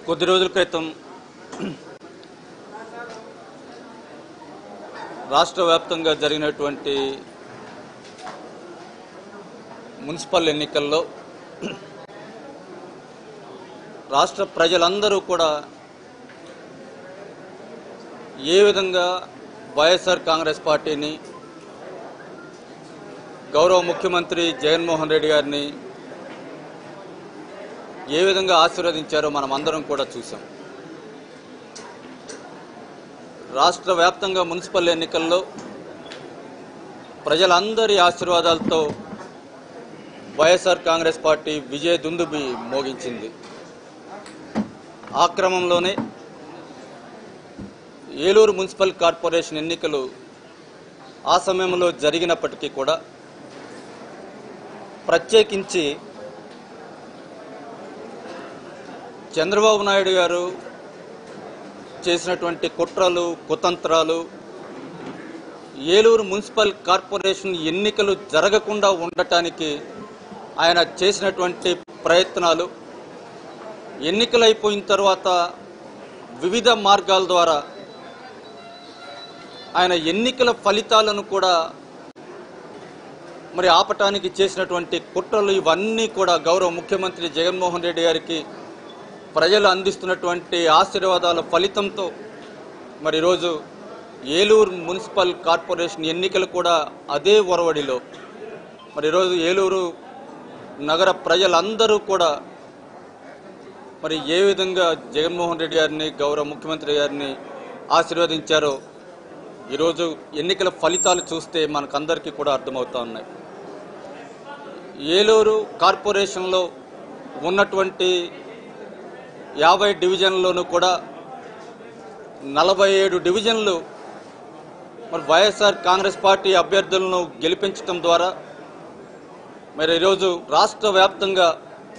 కొద్ది రోజుల క్రితం రాష్ట్ర వ్యాప్తంగా జరిగినటువంటి మున్సిపల్ ఎన్నికల్లో రాష్ట్ర ప్రజలందరూ కూడా ఏ విధంగా వైఎస్ఆర్ కాంగ్రెస్ పార్టీని గౌరవ ముఖ్యమంత్రి జగన్మోహన్ రెడ్డి గారిని ఏ విధంగా ఆశీర్వదించారో మనం అందరం కూడా చూసాం రాష్ట్ర వ్యాప్తంగా మున్సిపల్ ఎన్నికల్లో ప్రజలందరి ఆశీర్వాదాలతో వైఎస్ఆర్ కాంగ్రెస్ పార్టీ విజయ దుందుబి మోగించింది ఆ క్రమంలోనే ఏలూరు మున్సిపల్ కార్పొరేషన్ ఎన్నికలు ఆ సమయంలో జరిగినప్పటికీ కూడా ప్రత్యేకించి చంద్రబాబు నాయుడు గారు చేసినటువంటి కుట్రలు కుతంత్రాలు ఏలూరు మున్సిపల్ కార్పొరేషన్ ఎన్నికలు జరగకుండా ఉండటానికి ఆయన చేసినటువంటి ప్రయత్నాలు ఎన్నికలు అయిపోయిన తర్వాత వివిధ మార్గాల ద్వారా ఆయన ఎన్నికల ఫలితాలను కూడా మరి ఆపటానికి చేసినటువంటి కుట్రలు ఇవన్నీ కూడా గౌరవ ముఖ్యమంత్రి జగన్మోహన్ రెడ్డి గారికి ప్రజలు అందిస్తున్నటువంటి ఆశీర్వాదాల ఫలితంతో మరి ఈరోజు ఏలూరు మున్సిపల్ కార్పొరేషన్ ఎన్నికలు కూడా అదే ఒరవడిలో మరి ఈరోజు ఏలూరు నగర ప్రజలందరూ కూడా మరి ఏ విధంగా జగన్మోహన్ రెడ్డి గారిని గౌరవ ముఖ్యమంత్రి గారిని ఆశీర్వదించారో ఈరోజు ఎన్నికల ఫలితాలు చూస్తే మనకందరికీ కూడా అర్థమవుతా ఉన్నాయి ఏలూరు కార్పొరేషన్లో ఉన్నటువంటి యాభై డివిజన్లోనూ కూడా నలభై ఏడు డివిజన్లు మరి వైఎస్ఆర్ కాంగ్రెస్ పార్టీ అభ్యర్థులను గెలిపించడం ద్వారా మరి ఈరోజు రాష్ట్ర వ్యాప్తంగా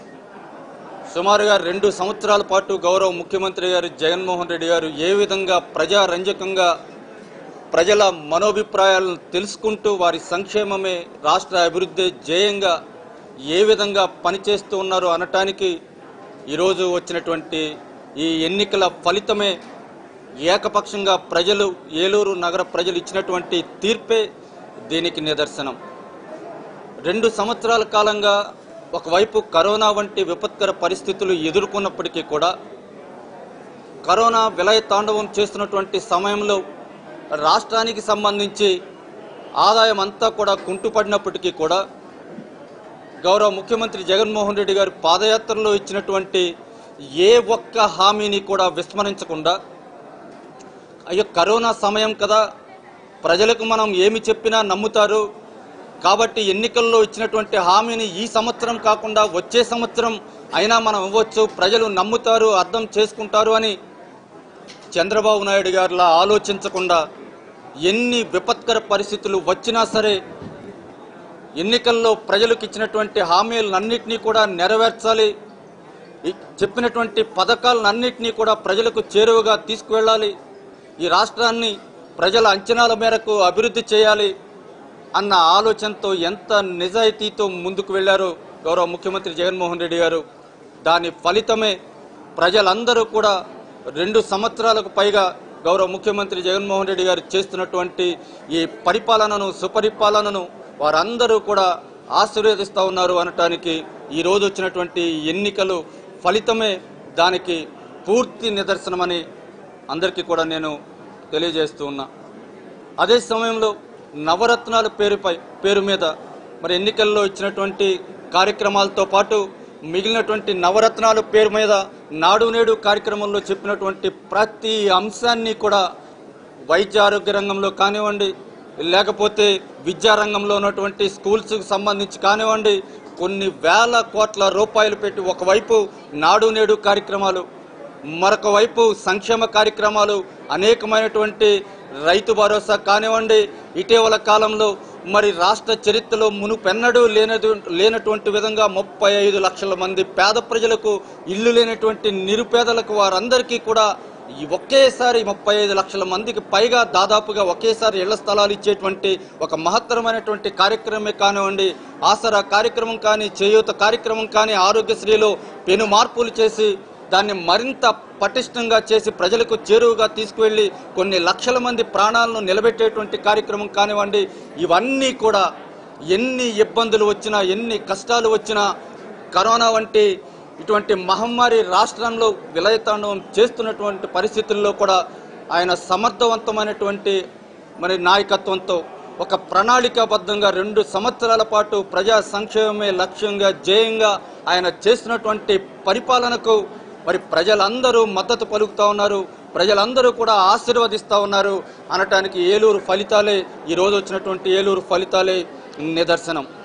సుమారుగా రెండు సంవత్సరాల పాటు గౌరవ ముఖ్యమంత్రి గారు జగన్మోహన్ రెడ్డి గారు ఏ విధంగా ప్రజారంజకంగా ప్రజల మనోభిప్రాయాలను తెలుసుకుంటూ వారి సంక్షేమమే రాష్ట్ర అభివృద్ధి ధ్యేయంగా ఏ విధంగా పనిచేస్తూ ఉన్నారో అనటానికి ఈరోజు వచ్చినటువంటి ఈ ఎన్నికల ఫలితమే ఏకపక్షంగా ప్రజలు ఏలూరు నగర ప్రజలు ఇచ్చినటువంటి తీర్పే దీనికి నిదర్శనం రెండు సంవత్సరాల కాలంగా ఒకవైపు కరోనా వంటి విపత్కర పరిస్థితులు ఎదుర్కొన్నప్పటికీ కూడా కరోనా విలయ తాండవం చేస్తున్నటువంటి సమయంలో రాష్ట్రానికి సంబంధించి ఆదాయం అంతా కూడా కుంటుపడినప్పటికీ కూడా గౌరవ ముఖ్యమంత్రి జగన్మోహన్ రెడ్డి గారు పాదయాత్రలో ఇచ్చినటువంటి ఏ ఒక్క హామీని కూడా విస్మరించకుండా అయ్యో కరోనా సమయం కదా ప్రజలకు మనం ఏమి చెప్పినా నమ్ముతారు కాబట్టి ఎన్నికల్లో ఇచ్చినటువంటి హామీని ఈ సంవత్సరం కాకుండా వచ్చే సంవత్సరం అయినా మనం ఇవ్వచ్చు ప్రజలు నమ్ముతారు అర్థం చేసుకుంటారు అని చంద్రబాబు నాయుడు గారిలా ఆలోచించకుండా ఎన్ని విపత్కర పరిస్థితులు వచ్చినా సరే ఎన్నికల్లో ప్రజలకు ఇచ్చినటువంటి హామీలన్నింటినీ కూడా నెరవేర్చాలి ఈ చెప్పినటువంటి పథకాలన్నింటినీ కూడా ప్రజలకు చేరువగా తీసుకువెళ్ళాలి ఈ రాష్ట్రాన్ని ప్రజల అంచనాల మేరకు అభివృద్ధి చేయాలి అన్న ఆలోచనతో ఎంత నిజాయితీతో ముందుకు వెళ్ళారో గౌరవ ముఖ్యమంత్రి జగన్మోహన్ రెడ్డి గారు దాని ఫలితమే ప్రజలందరూ కూడా రెండు సంవత్సరాలకు పైగా గౌరవ ముఖ్యమంత్రి జగన్మోహన్ రెడ్డి గారు చేస్తున్నటువంటి ఈ పరిపాలనను సుపరిపాలనను వారందరూ కూడా ఆశీర్వదిస్తూ ఉన్నారు అనటానికి ఈ రోజు వచ్చినటువంటి ఎన్నికలు ఫలితమే దానికి పూర్తి నిదర్శనమని అందరికీ కూడా నేను తెలియజేస్తూ ఉన్నా అదే సమయంలో నవరత్నాల పేరుపై పేరు మీద మరి ఎన్నికల్లో ఇచ్చినటువంటి కార్యక్రమాలతో పాటు మిగిలినటువంటి నవరత్నాల పేరు మీద నాడు నేడు కార్యక్రమంలో చెప్పినటువంటి ప్రతి అంశాన్ని కూడా వైద్య ఆరోగ్య రంగంలో కానివ్వండి లేకపోతే విద్యారంగంలో ఉన్నటువంటి స్కూల్స్కి సంబంధించి కానివ్వండి కొన్ని వేల కోట్ల రూపాయలు పెట్టి ఒకవైపు నాడు నేడు కార్యక్రమాలు మరొక వైపు సంక్షేమ కార్యక్రమాలు అనేకమైనటువంటి రైతు భరోసా కానివ్వండి ఇటీవల కాలంలో మరి రాష్ట్ర చరిత్రలో మునుపెన్నడూ లేనటు లేనటువంటి విధంగా ముప్పై ఐదు లక్షల మంది పేద ప్రజలకు ఇల్లు లేనటువంటి నిరుపేదలకు వారందరికీ కూడా ఈ ఒకేసారి ముప్పై ఐదు లక్షల మందికి పైగా దాదాపుగా ఒకేసారి ఇళ్ల స్థలాలు ఇచ్చేటువంటి ఒక మహత్తరమైనటువంటి కార్యక్రమమే కానివ్వండి ఆసరా కార్యక్రమం కానీ చేయూత కార్యక్రమం కానీ ఆరోగ్యశ్రీలో పెను మార్పులు చేసి దాన్ని మరింత పటిష్టంగా చేసి ప్రజలకు చేరువుగా తీసుకువెళ్ళి కొన్ని లక్షల మంది ప్రాణాలను నిలబెట్టేటువంటి కార్యక్రమం కానివ్వండి ఇవన్నీ కూడా ఎన్ని ఇబ్బందులు వచ్చినా ఎన్ని కష్టాలు వచ్చినా కరోనా వంటి ఇటువంటి మహమ్మారి రాష్ట్రంలో విలయతాండవం చేస్తున్నటువంటి పరిస్థితుల్లో కూడా ఆయన సమర్థవంతమైనటువంటి మరి నాయకత్వంతో ఒక ప్రణాళికాబద్ధంగా రెండు సంవత్సరాల పాటు ప్రజా సంక్షేమమే లక్ష్యంగా జయంగా ఆయన చేస్తున్నటువంటి పరిపాలనకు మరి ప్రజలందరూ మద్దతు పలుకుతా ఉన్నారు ప్రజలందరూ కూడా ఆశీర్వదిస్తూ ఉన్నారు అనటానికి ఏలూరు ఫలితాలే ఈ రోజు వచ్చినటువంటి ఏలూరు ఫలితాలే నిదర్శనం